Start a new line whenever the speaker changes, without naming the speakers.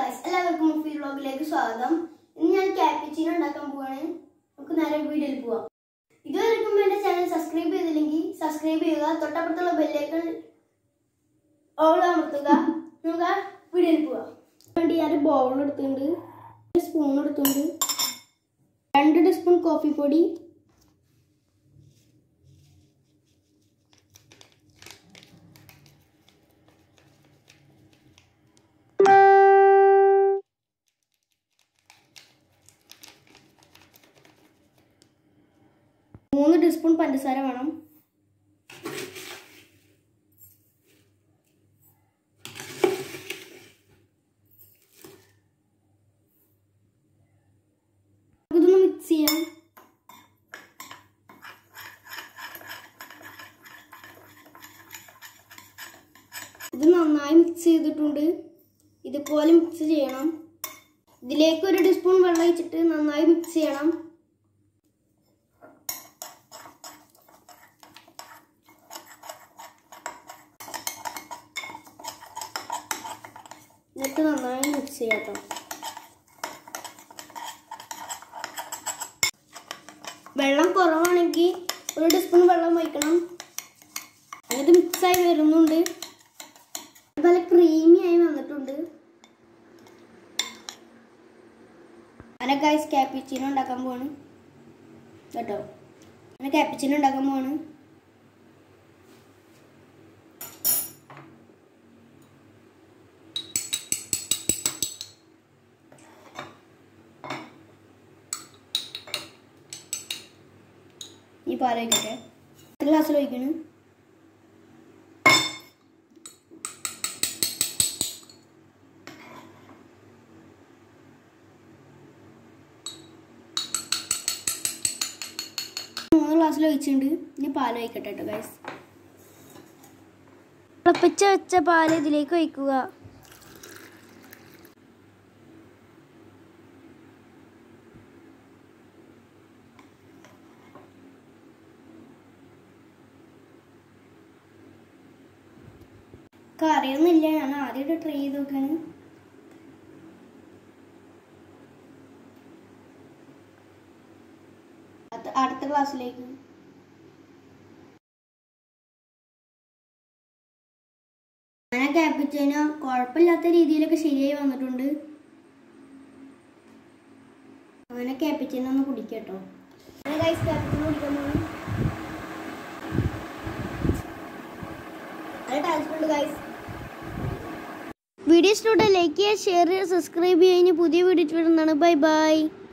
guys എല്ലാവർക്കും മുഫി വ്ളോഗിലേക്ക് സ്വാഗതം ഇന്ന് ഞാൻ ക്യാപ്പിച്ചിനോ ഉണ്ടാക്കാൻ പോവാണ് നമുക്ക് നേരെ വീഡിയോയിൽ പോവാം ഇതുവരെക്കും എന്റെ ചാനൽ സബ്സ്ക്രൈബ് ചെയ്തില്ലെങ്കിൽ സബ്സ്ക്രൈബ് ചെയ്യുക തൊട്ടപ്പുറത്തുള്ള ബെല്ലേക്കൺ ഓൾ അമർത്തുക നമുക്ക് ആ വീഡിയോയിൽ പോവാം വേണ്ടി ഞാൻ ബൗൾ എടുത്തിട്ടുണ്ട് സ്പൂൺ എടുത്തിട്ടുണ്ട് രണ്ട് ടീസ്പൂൺ കോഫി പൊടി മൂന്ന് ടീസ്പൂൺ പഞ്ചസാര വേണം ഇതൊന്ന് മിക്സ് ചെയ്യാം ഇത് നന്നായി മിക്സ് ചെയ്തിട്ടുണ്ട് ഇതുപോലെ മിക്സ് ചെയ്യണം ഇതിലേക്ക് ഒരു ടീസ്പൂൺ വെള്ളം ഒഴിച്ചിട്ട് നന്നായി മിക്സ് ചെയ്യണം എന്നിട്ട് നന്നായി മിക്സ് ചെയ്യാട്ടോ വെള്ളം കുറവാണെങ്കിൽ ഒരു ടീസ്പൂൺ വെള്ളം ഒഴിക്കണം എന്നിട്ട് മിക്സായി വരുന്നുണ്ട് നല്ല ക്രീമി ആയി വന്നിട്ടുണ്ട് അങ്ങനെ ഗൈസ് ക്യാപ്പിച്ചിനോ ഉണ്ടാക്കാൻ പോവാണ് കേട്ടോ അങ്ങനെ ക്യാപ്പിച്ചിനോ ഉണ്ടാക്കാൻ പോവാണ് ഈ പാലൊഴിക്കട്ടെ എത്ര ഗ്ലാസ്സിൽ ഒഴിക്കണം മൂന്ന് ഗ്ലാസ്സിൽ ഒഴിച്ചിട്ടുണ്ട് ഇനി പാൽ ഒഴിക്കട്ടെ കേട്ടോ ഗൈസ് തിളപ്പിച്ച വെച്ച പാൽ ഇതിലേക്ക് ഒഴിക്കുക കറിയൊന്നുമില്ല ഞാൻ ആദ്യമായിട്ട് ട്രൈ ചെയ്ത് നോക്കാണ് അത് അടുത്ത ക്ലാസ്സിലേക്ക് അങ്ങനെ ക്യാപ്പിച്ചതിന് കുഴപ്പമില്ലാത്ത രീതിയിലൊക്കെ ശരിയായി വന്നിട്ടുണ്ട് അങ്ങനെ ക്യാപ്പിച്ചിനെ ഒന്ന് കുടിക്കട്ടോ അങ്ങനെ ഗൈസ് ക്യാപ്പിച്ചിനെ കുടിക്കാൻ പോകുന്നു നല്ല ടേസ്റ്റ് ഉണ്ട് ഗൈസ് വീഡിയോ ഇഷ്ടപ്പെട്ട ലൈക്ക് ചെയ്യുക ഷെയർ ചെയ്യുക സബ്സ്ക്രൈബ് ചെയ്യുക പുതിയ വീഡിയോ വരുന്നതാണ് ബൈ ബൈ